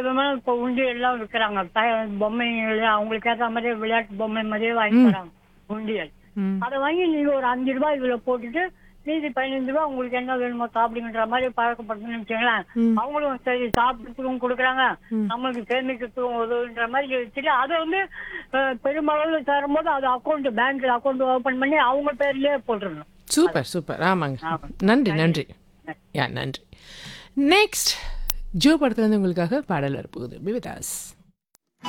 விதமான இப்போ உண்டி எல்லாம் விற்கிறாங்க பொம்மைகள் அவங்களுக்கு ஏற்ற மாதிரியே விளையாட்டு பொம்மை மாதிரியே வாங்கி தராங்க உண்டியல் ம். அதை வாங்கி நீங்க ஒரு அஞ்சு ரூபாய் இதுல போட்டுட்டு மீதி பதினஞ்சு ரூபாய் உங்களுக்கு என்ன வேணுமோ சாப்பிடுங்கன்ற மாதிரி பழக்கப்படுத்துன்னு வச்சுங்களேன் அவங்களும் சரி சாப்பிடுறதுக்கும் கொடுக்குறாங்க நம்மளுக்கு சேமிக்கிறதுக்கும் உதவுன்ற மாதிரி வச்சுட்டு அதை வந்து அஹ், பெருமளவில் தரும்போது அது அக்கௌண்ட் பேங்க்ல அக்கௌண்ட் ஓபன் பண்ணி அவங்க பேர்லயே போட்டுருணும் சூப்பர் சூப்பர் ஆமாங்க ஆமா. நன்றி நன்றி யா நன்றி நெக்ஸ்ட் ஜோ படத்துலேருந்து உங்களுக்காக பாடல் வரப்போகுது பிவிதாஸ்